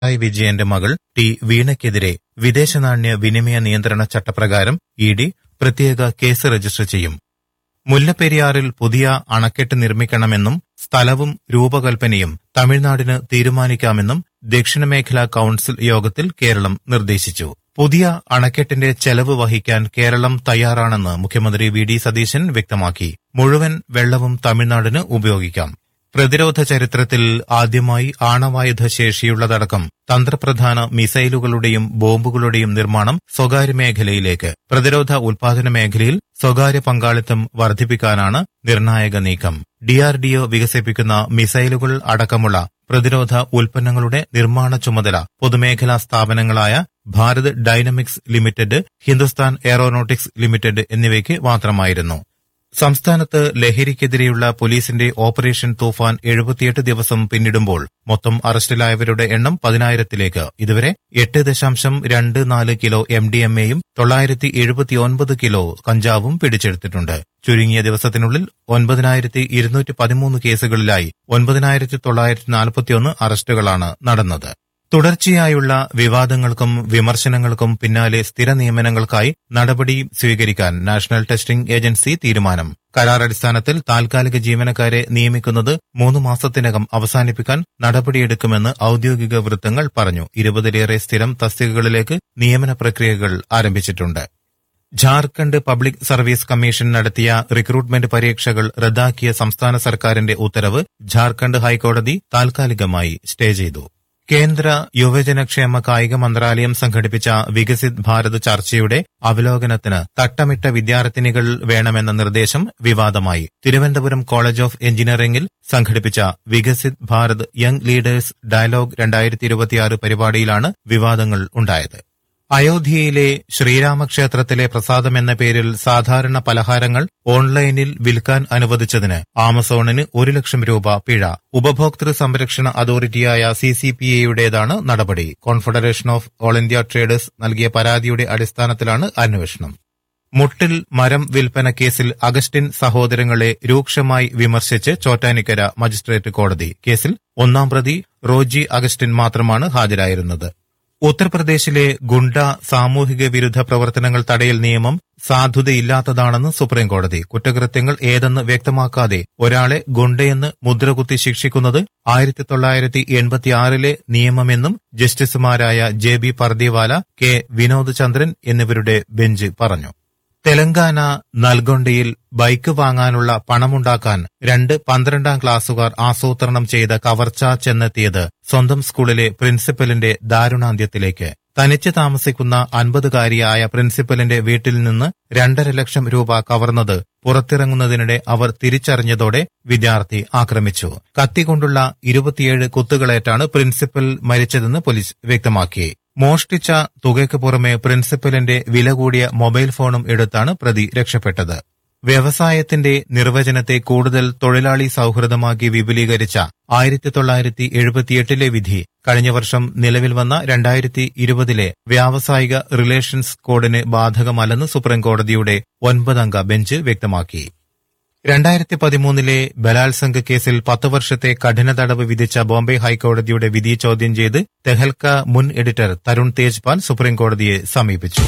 പിണറായി വിജയന്റെ മകൾ ടി വീണയ്ക്കെതിരെ വിദേശനാണ്യ വിനിമയ നിയന്ത്രണ ചട്ടപ്രകാരം ഇ ഡി പ്രത്യേക കേസ് രജിസ്റ്റർ ചെയ്യും മുല്ലപ്പെരിയാറിൽ പുതിയ അണക്കെട്ട് നിർമ്മിക്കണമെന്നും സ്ഥലവും രൂപകൽപ്പനയും തമിഴ്നാടിന് തീരുമാനിക്കാമെന്നും ദക്ഷിണമേഖലാ കൌൺസിൽ യോഗത്തിൽ കേരളം നിർദ്ദേശിച്ചു പുതിയ അണക്കെട്ടിന്റെ ചെലവ് വഹിക്കാൻ കേരളം തയ്യാറാണെന്ന് മുഖ്യമന്ത്രി വി ഡി സതീശൻ വ്യക്തമാക്കി മുഴുവൻ വെള്ളവും തമിഴ്നാടിന് ഉപയോഗിക്കാം പ്രതിരോധ ചരിത്രത്തിൽ ആദ്യമായി ആണവായുധ ശേഷിയുള്ളതടക്കം തന്ത്രപ്രധാന മിസൈലുകളുടെയും ബോംബുകളുടെയും നിർമ്മാണം സ്വകാര്യ മേഖലയിലേക്ക് പ്രതിരോധ ഉൽപാദന മേഖലയിൽ സ്വകാര്യ പങ്കാളിത്തം വർദ്ധിപ്പിക്കാനാണ് നിർണായക നീക്കം ഡിആർഡിഒ വികസിപ്പിക്കുന്ന മിസൈലുകൾ അടക്കമുള്ള പ്രതിരോധ ഉൽപ്പന്നങ്ങളുടെ നിർമ്മാണ ചുമതല പൊതുമേഖലാ സ്ഥാപനങ്ങളായ Bharat dynamics limited Hindustan aeronautics limited എന്നിവയ്ക്ക് മാത്രമായിരുന്നു സംസ്ഥാനത്ത് ലഹരിക്കെതിരെയുള്ള പോലീസിന്റെ ഓപ്പറേഷൻ തൂഫാൻ എഴുപത്തിയെട്ട് ദിവസം പിന്നിടുമ്പോൾ മൊത്തം അറസ്റ്റിലായവരുടെ എണ്ണം പതിനായിരത്തിലേക്ക് ഇതുവരെ എട്ട് ദശാംശം രണ്ട് നാല് കിലോ എം ഡി എം എയും തൊള്ളായിരത്തി എഴുപത്തിയൊൻപത് കിലോ കഞ്ചാവും പിടിച്ചെടുത്തിട്ടുണ്ട് ചുരുങ്ങിയ ദിവസത്തിനുള്ളിൽ ഒൻപതിനായിരത്തി ഇരുന്നൂറ്റി പതിമൂന്ന് കേസുകളിലായി ഒൻപതിനായിരത്തി തൊള്ളായിരത്തി നാൽപ്പത്തിയൊന്ന് അറസ്റ്റുകളാണ് നടന്നത് തുടർച്ചയായുള്ള വിവാദങ്ങൾക്കും വിമർശനങ്ങൾക്കും പിന്നാലെ സ്ഥിര നിയമനങ്ങൾക്കായി നടപടി സ്വീകരിക്കാൻ നാഷണൽ ടെസ്റ്റിംഗ് ഏജൻസി തീരുമാനം കരാറടിസ്ഥാനത്തിൽ താൽക്കാലിക ജീവനക്കാരെ നിയമിക്കുന്നത് മൂന്ന് മാസത്തിനകം അവസാനിപ്പിക്കാൻ നടപടിയെടുക്കുമെന്ന് ഔദ്യോഗിക വൃത്തങ്ങൾ പറഞ്ഞു ഇരുപതിലേറെ സ്ഥിരം തസ്തികകളിലേക്ക് നിയമന പ്രക്രിയകൾ ആരംഭിച്ചിട്ടുണ്ട് ജാർഖണ്ഡ് പബ്ലിക് സർവീസ് കമ്മീഷൻ നടത്തിയ റിക്രൂട്ട്മെന്റ് പരീക്ഷകൾ റദ്ദാക്കിയ സംസ്ഥാന സർക്കാരിന്റെ ഉത്തരവ് ജാർഖണ്ഡ് ഹൈക്കോടതി താൽക്കാലികമായി സ്റ്റേ ചെയ്തു കേന്ദ്ര യുവജനക്ഷേമ കായിക മന്ത്രാലയം സംഘടിപ്പിച്ച വികസിത് ഭാരത് ചർച്ചയുടെ അവലോകനത്തിന് തട്ടമിട്ട വിദ്യാർത്ഥിനികൾ വേണമെന്ന നിർദ്ദേശം വിവാദമായി തിരുവനന്തപുരം കോളേജ് ഓഫ് എഞ്ചിനീയറിംഗിൽ സംഘടിപ്പിച്ച Viksit Bharat young leaders dialogue രണ്ടായിരത്തി ഇരുപത്തിയാറ് പരിപാടിയിലാണ് വിവാദങ്ങൾ ഉണ്ടായത് അയോധ്യയിലെ ശ്രീരാമക്ഷേത്രത്തിലെ പ്രസാദം എന്ന പേരിൽ സാധാരണ പലഹാരങ്ങൾ ഓൺലൈനിൽ വിൽക്കാൻ അനുവദിച്ചതിന് ആമസോണിന് ഒരു ലക്ഷം രൂപ പിഴ ഉപഭോക്തൃ സംരക്ഷണ അതോറിറ്റിയായ സി സി പി എയുടേതാണ് നടപടി confederation of all India traders നൽകിയ പരാതിയുടെ അടിസ്ഥാനത്തിലാണ് അന്വേഷണം മുട്ടിൽ മരം വിൽപ്പന കേസിൽ അഗസ്റ്റിൻ സഹോദരങ്ങളെ രൂക്ഷമായി വിമർശിച്ച് ചോറ്റാനിക്കര മജിസ്ട്രേറ്റ് കോടതി കേസിൽ ഒന്നാം പ്രതി റോജി അഗസ്റ്റിൻ മാത്രമാണ് ഹാജരായിരുന്നത് ഉത്തർപ്രദേശിലെ ഗുണ്ട സാമൂഹിക വിരുദ്ധ പ്രവർത്തനങ്ങൾ തടയൽ നിയമം സാധുതയില്ലാത്തതാണെന്ന് സുപ്രീംകോടതി കുറ്റകൃത്യങ്ങൾ ഏതെന്ന് വ്യക്തമാക്കാതെ ഒരാളെ ഗുണ്ടയെന്ന് മുദ്രകുത്തി ശിക്ഷിക്കുന്നത് ആയിരത്തി തൊള്ളായിരത്തി എൺപത്തിയാറിലെ നിയമമെന്നും ജസ്റ്റിസുമാരായ J B Pardiwala K Vinod Chandran എന്നിവരുടെ ബെഞ്ച് പറഞ്ഞു തെലങ്കാന നൽഗൊണ്ടയിൽ ബൈക്ക് വാങ്ങാനുള്ള പണമുണ്ടാക്കാൻ രണ്ട് പന്ത്രണ്ടാം ക്ലാസ്സുകാർ ആസൂത്രണം ചെയ്ത കവർച്ച ചെന്നെത്തിയത് സ്വന്തം സ്കൂളിലെ പ്രിൻസിപ്പലിന്റെ ദാരുണാന്ത്യത്തിലേക്ക് തനിച്ച് താമസിക്കുന്ന അൻപതുകാരിയായ പ്രിൻസിപ്പലിന്റെ വീട്ടിൽ നിന്ന് രണ്ടര ലക്ഷം രൂപ കവർന്നത് പുറത്തിറങ്ങുന്നതിനിടെ അവർ തിരിച്ചറിഞ്ഞതോടെ വിദ്യാർത്ഥി ആക്രമിച്ചു കത്തികൊണ്ടുള്ള ഇരുപത്തിയേഴ് കുത്തുകളേറ്റാണ് പ്രിൻസിപ്പൽ മരിച്ചതെന്ന് പോലീസ് വ്യക്തമാക്കി മോഷ്ടിച്ച തുകയ്ക്ക് പുറമെ പ്രിൻസിപ്പലിന്റെ വില കൂടിയ മൊബൈൽ ഫോണും എടുത്താണ് പ്രതി രക്ഷപ്പെട്ടത് വ്യവസായത്തിന്റെ നിർവചനത്തെ കൂടുതൽ തൊഴിലാളി സൌഹൃദമാക്കി വിപുലീകരിച്ച ആയിരത്തി തൊള്ളായിരത്തി എഴുപത്തിയെട്ടിലെ വിധി കഴിഞ്ഞ വർഷം നിലവിൽ വന്ന രണ്ടായിരത്തി ഇരുപതിലെ വ്യാവസായിക റിലേഷൻസ് കോഡിന് ബാധകമല്ലെന്ന് സുപ്രീംകോടതിയുടെ ഒൻപതംഗ ബെഞ്ച് വ്യക്തമാക്കി രണ്ടായിരത്തി പതിമൂന്നിലെ ബലാത്സംഗ കേസിൽ പത്ത് വർഷത്തെ കഠിന തടവ് വിധിച്ച ബോംബെ ഹൈക്കോടതിയുടെ വിധി ചോദ്യം ചെയ്ത് തെഹൽക്ക മുൻ എഡിറ്റർ തരുൺ തേജ്പാൽ സുപ്രീംകോടതിയെ സമീപിച്ചു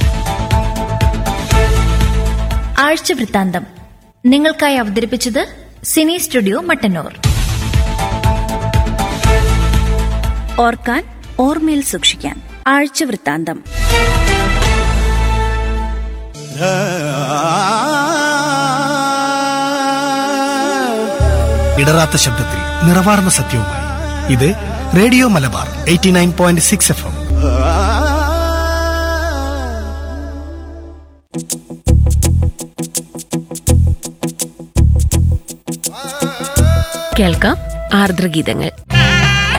ആഴ്ച വൃത്താന്തം നിങ്ങൾക്കായി അവതരിപ്പിച്ചത് സിനി സ്റ്റുഡിയോ മട്ടന്നൂർ ഓർക്കാൻ ഓർമ്മയിൽ സൂക്ഷിക്കാൻ ആഴ്ച വൃത്താന്തം ഇടറാത്ത ശബ്ദത്തിൽ നിറവാർന്ന സത്യവുമായി ഇത് radio Malabar eighty nine point six F M കേൾക്കാം ആർദ്രഗീതങ്ങൾ